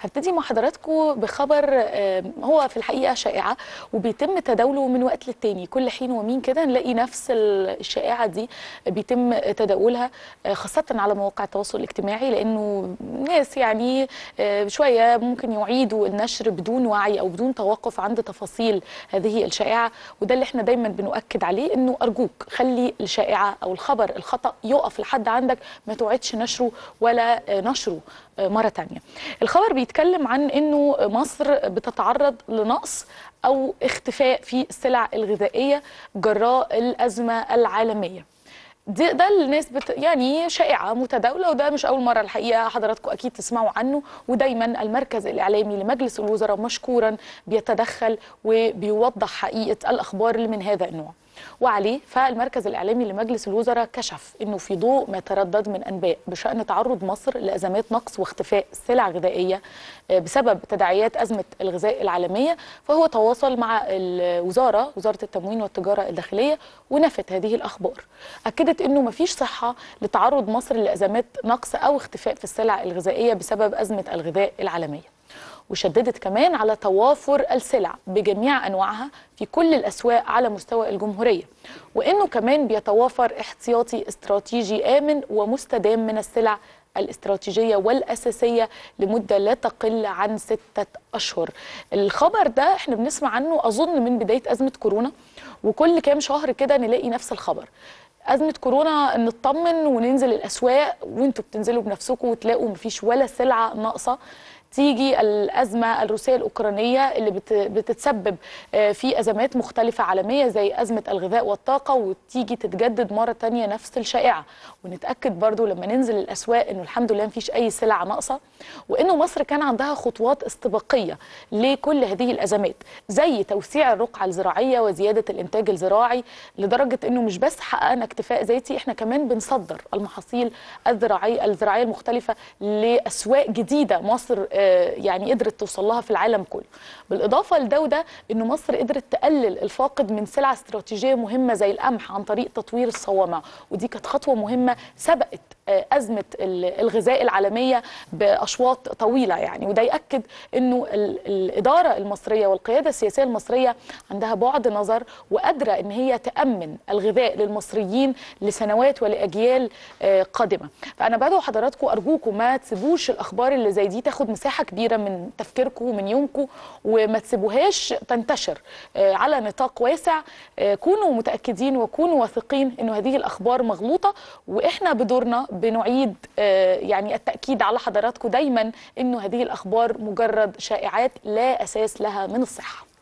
هبتدي مع حضراتكم بخبر آه، هو في الحقيقه شائعه وبيتم تداوله من وقت للتاني كل حين ومين كده نلاقي نفس الشائعه دي بيتم تداولها آه، خاصه على مواقع التواصل الاجتماعي لانه ناس يعني آه، شويه ممكن يعيدوا النشر بدون وعي او بدون توقف عند تفاصيل هذه الشائعه وده اللي احنا دايما بنؤكد عليه انه ارجوك خلي الشائعه او الخبر الخطا يقف لحد عندك ما تعيدش نشره ولا آه، نشره آه، مره تانية الخبر بيتكلم عن انه مصر بتتعرض لنقص او اختفاء في السلع الغذائيه جراء الازمه العالميه دي ده الناس بت يعني شائعه متداوله وده مش اول مره الحقيقه حضراتكم اكيد تسمعوا عنه ودايما المركز الاعلامي لمجلس الوزراء مشكورا بيتدخل وبيوضح حقيقه الاخبار اللي من هذا النوع وعليه فالمركز الاعلامي لمجلس الوزراء كشف انه في ضوء ما تردد من انباء بشان تعرض مصر لازمات نقص واختفاء سلع غذائيه آه، بسبب تداعيات ازمه الغذاء العالميه فهو تواصل مع الوزاره وزاره التموين والتجاره الداخليه ونفت هذه الاخبار اكدت انه ما فيش صحه لتعرض مصر لازمات نقص او اختفاء في السلع الغذائيه بسبب ازمه الغذاء العالميه وشددت كمان على توافر السلع بجميع انواعها في كل الاسواق على مستوى الجمهوريه وانه كمان بيتوافر احتياطي استراتيجي امن ومستدام من السلع الاستراتيجيه والاساسيه لمده لا تقل عن سته اشهر. الخبر ده احنا بنسمع عنه اظن من بدايه ازمه كورونا وكل كام شهر كده نلاقي نفس الخبر. أزمة كورونا نطمن وننزل الأسواق وانتوا بتنزلوا بنفسكم وتلاقوا مفيش ولا سلعة ناقصة تيجي الأزمة الروسية الأوكرانية اللي بت- بتتسبب آه، في أزمات مختلفة عالمية زي أزمة الغذاء والطاقة وتيجي تتجدد مرة تانية نفس الشائعة ونتأكد برضو لما ننزل الأسواق أنه الحمد لله مفيش أي سلع ناقصة وأنه مصر كان عندها خطوات استباقية لكل هذه الأزمات زي توسيع الرقعة الزراعية وزيادة الإنتاج الزراعي لدرجة أنه مش بس حققنا اكتفاء ذاتي احنا كمان بنصدر المحاصيل الزراعية الزراعية المختلفة لأسواق جديدة مصر آه، يعني قدرت توصل لها في العالم كله بالإضافة لده وده أنه مصر قدرت تقلل الفاقد من سلع استراتيجية مهمة زي القمح عن طريق تطوير الصوامع ودي كانت خطوة مهمة سبقت آه، أزمة ال- الغذاء العالمية بأشواط طويلة يعني وده يأكد أنه ال- الإدارة المصرية والقيادة السياسية المصرية عندها بعد نظر وقادرة أن هي تأمن الغذاء للمصريين لسنوات ولأجيال آه، قادمة فأنا بدعو حضراتكم أرجوكم ما تسيبوش الأخبار اللي زي دي تاخد مساحة كبيرة من تفكيركم ومن يومكم وما تسيبوهاش تنتشر آه، على نطاق واسع آه، كونوا متأكدين وكونوا واثقين أنه هذه الأخبار مغلوطة وإحنا بدورنا بنعيد آه، يعني التأكيد على حضراتكم دايما أنه هذه الأخبار مجرد شائعات لا أساس لها من الصحة